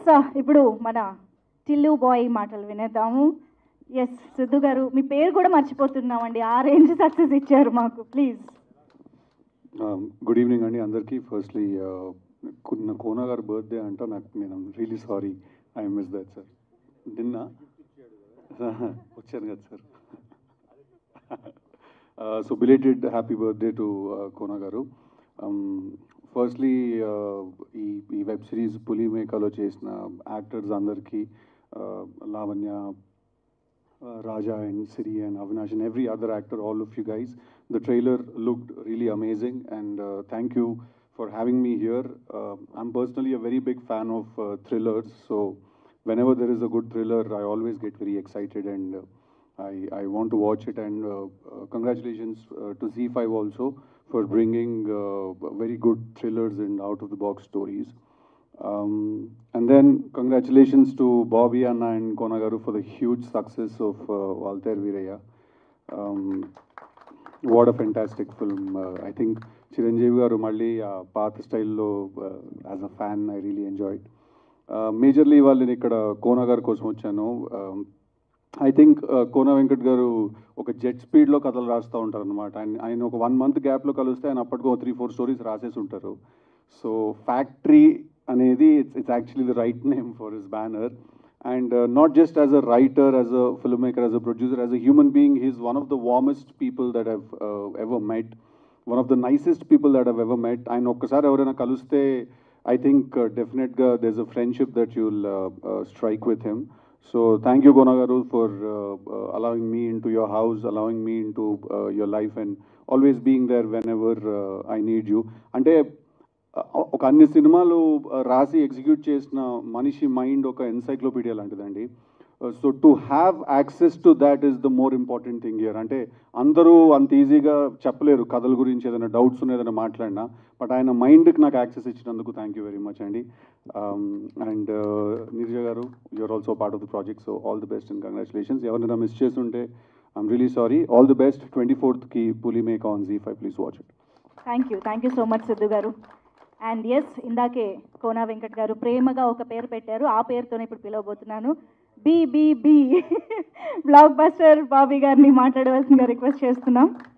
Yes ఇప్పుడు మన Tillu bye మాటలు వినేద్దాము ఎస్ సిద్ధు గారు మీ పేరు కూడా మర్చిపోతున్నామండి ఆ రేంజ్ సక్సెస్ ఇచ్చారు మాకు ప్లీజ్ గుడ్ ఈవినింగ్ అండి అందరికీ ఫస్ట్లీ నా కోనా గారి బర్త్డే అంట నాకు నేను really sorry I miss that sir నిన్న వచ్చాను కదా sir so belated happy birthday to Kona garu firstly ఈ ఈ వెబ్ సిరీస్ పులి మేకాలో చేసిన యాక్టర్స్ అందరికీ uh, Lavanya uh, Raja and Siri and Avinash and every other actor, all of you guys. The trailer looked really amazing, and uh, thank you for having me here. Uh, I'm personally a very big fan of uh, thrillers, so whenever there is a good thriller, I always get very excited and uh, I, I want to watch it. And uh, uh, congratulations uh, to Z5 also for bringing uh, very good thrillers and out of the box stories. Um, and then congratulations to Bobby Anna and Konagaru for the huge success of uh, Walter Viraya. Um, what a fantastic film. Uh, I think Chiranjeevi garu మళ్ళీ ఆ పాత స్టైల్లో as a fan I really enjoyed majorly వాళ్ళని ఇక్కడ కోన గారి కోసం వచ్చాను I think కోన వెంకట్ గారు ఒక జెట్ స్పీడ్లో కథలు రాస్తూ ఉంటారు అనమాట ఆయన ఆయన ఒక వన్ మంత్ గ్యాప్లో కలిస్తే ఆయన అప్పటికో త్రీ ఫోర్ స్టోరీస్ రాసేసి ఉంటారు సో ఫ్యాక్టరీ అనేది it's it's actually the right name for his banner and not just as a writer as a film maker as a producer as a human being he's one of the warmest people that have ever met one of the nicest people that have ever met ఆయన ఒక్కసారి ఎవరైనా కలిస్తే I think డెఫినెట్గా there is a friendship that you'll strike with him so thank you గోనగారు for allowing me into your house, allowing me into uh, your life and always being there whenever uh, I need you. అంటే uh, ఒక అన్ని సినిమాలు uh, రాసి execute చేసిన మనిషి mind ఒక encyclopedia లాంటిదండి so to have access to that is the more important thing here అంటే అందరూ అంత ఈజీగా చెప్పలేరు కథల గురించి ఏదైనా డౌట్స్ ఉన్న ఏదైనా మాట్లాడినా బట్ ఆయన మైండ్కి నాకు యాక్సెస్ ఇచ్చినందుకు థ్యాంక్ యూ వెరీ మచ్ అండి and Neerja garu you are also part of the project so all the best and congratulations ఎవరైనా మిస్ చేస్తుంటే I'm really sorry all the best twenty ఫోర్త్కి Puli Meka on Zee five please watch it thank you thank you so much Siddhu garu and yes ఇందాకే కోనా వెంకట్ గారు ప్రేమగా ఒక పేరు పెట్టారు ఆ పేరుతోనే ఇప్పుడు పిలవబోతున్నాను B B B blockbuster Bobby గారిని మాట్లాడవలసిందిగా రిక్వెస్ట్ చేస్తున్నాం